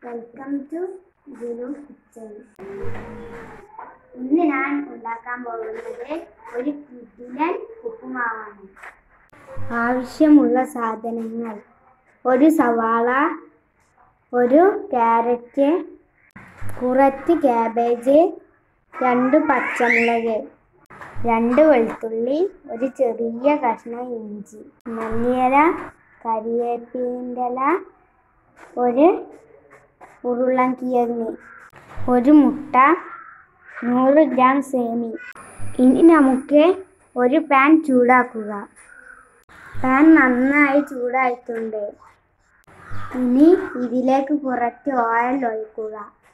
welcome to Guru kitchen ഇന്ന് ഞാൻ ഉണ്ടാക്കാൻ പോകുന്നത് ഒരു കിടിലൻ ഉപ്പുമാവാണ് ആവശ്യമുള്ള സാധനങ്ങൾ ഒരു സവാള ഒരു ക്യാരറ്റ് കുറച്ച് ക്യാബേജ് രണ്ട് പച്ചമുളക് രണ്ട് വെളുത്തുള്ളി ഒരു ചെറിയ കഷ്ണം ഇഞ്ചി മല്ലിയില കരിവേപ്പിൻ്റെ ഇല ഒരു ഉരുളൻ കിഴങ്ങ് ഒരു മുട്ട നൂറ് ഗ്രാം സേമി ഇനി നമുക്ക് ഒരു പാൻ ചൂടാക്കുക പാൻ നന്നായി ചൂടായിട്ടുണ്ട് ഇനി ഇതിലേക്ക് കുറച്ച് ഓയിൽ ഒഴിക്കുക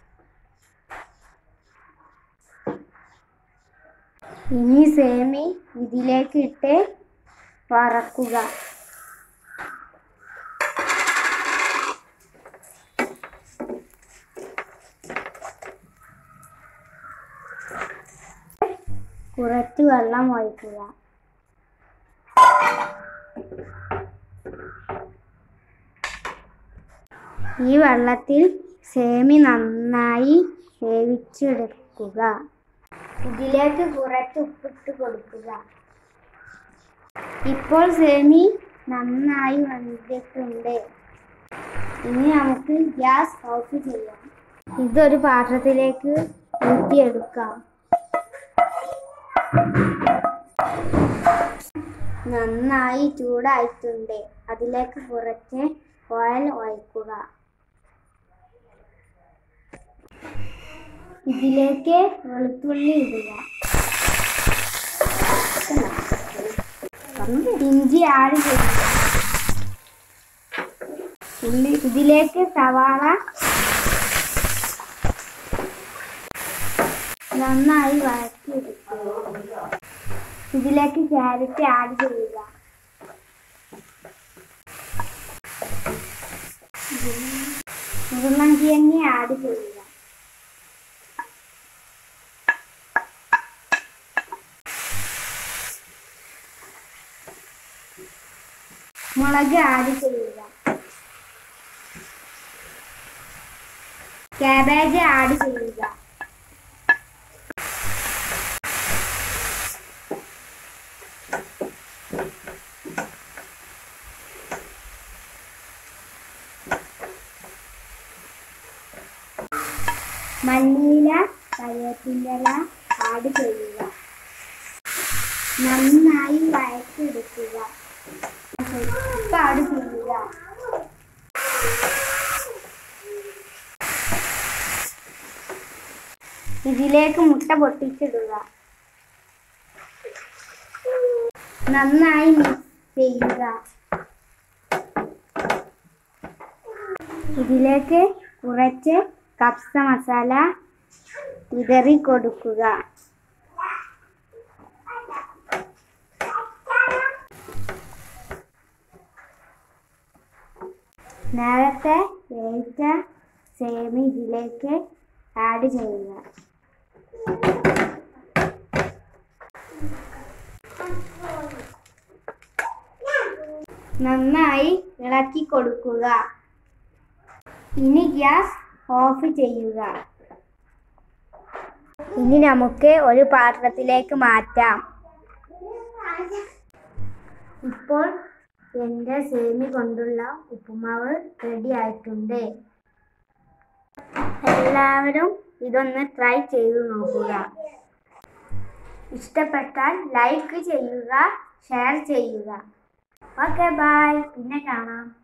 ഇനി സേമി ഇതിലേക്ക് ഇട്ട് വറക്കുക കുറച്ച് വെള്ളം ഒഴിക്കുക ഈ വെള്ളത്തിൽ സേമി നന്നായി വേവിച്ചെടുക്കുക ഇതിലേക്ക് കുറച്ച് ഉപ്പിട്ട് കൊടുക്കുക ഇപ്പോൾ സേമി നന്നായി വന്നിട്ടുണ്ട് ഇനി നമുക്ക് ഗ്യാസ് ഓഫ് ചെയ്യാം ഇതൊരു പാത്രത്തിലേക്ക് ഊറ്റിയെടുക്കാം നന്നായി ചൂടായിട്ടുണ്ട് അതിലേക്ക് കുറച്ച് ഓയിൽ ഒഴിക്കുക ഇതിലേക്ക് വെളുത്തുള്ളി ഇടുക ഇഞ്ചി ആഡ് ചെയ്യുക ഉള്ളി ഇതിലേക്ക് സവാള നന്നായി വഴറ്റിയെടുക്കുക ഇതിലേക്ക് ക്യാരറ്റ് ആഡ് ചെയ്യുക ഉരുളൻ കിഴങ്ങി ആഡ് ചെയ്യുക മുളക് ആഡ് ചെയ്യുക കാബേജ് ആഡ് ചെയ്യുക മല്ലിയില കറിവേപ്പില ആഡ് ചെയ്യുക നന്നായി വഴറ്റിയെടുക്കുക ഉപ്പ് ആഡ് ചെയ്യുക ഇതിലേക്ക് മുട്ട പൊട്ടിച്ചിടുക നന്നായി മിക്സ് ചെയ്യുക ഇതിലേക്ക് കുറച്ച് കപ്സ മസാല വിതറി കൊടുക്കുക നേരത്തെ വേവിച്ച സേമി ഇതിലേക്ക് ആഡ് ചെയ്യുക നന്നായി ഇളക്കി കൊടുക്കുക ഇനി ഗ്യാസ് ഓഫ് ചെയ്യുക ഇനി നമുക്ക് ഒരു പാത്രത്തിലേക്ക് മാറ്റാം ഇപ്പോൾ എൻ്റെ സേമി കൊണ്ടുള്ള ഉപ്പുമാവ് റെഡി ആയിട്ടുണ്ട് എല്ലാവരും ഇതൊന്ന് ട്രൈ ചെയ്തു നോക്കുക ഇഷ്ടപ്പെട്ടാൽ ലൈക്ക് ചെയ്യുക ഷെയർ ചെയ്യുക ഓക്കെ ബൈ പിന്നെ കാണാം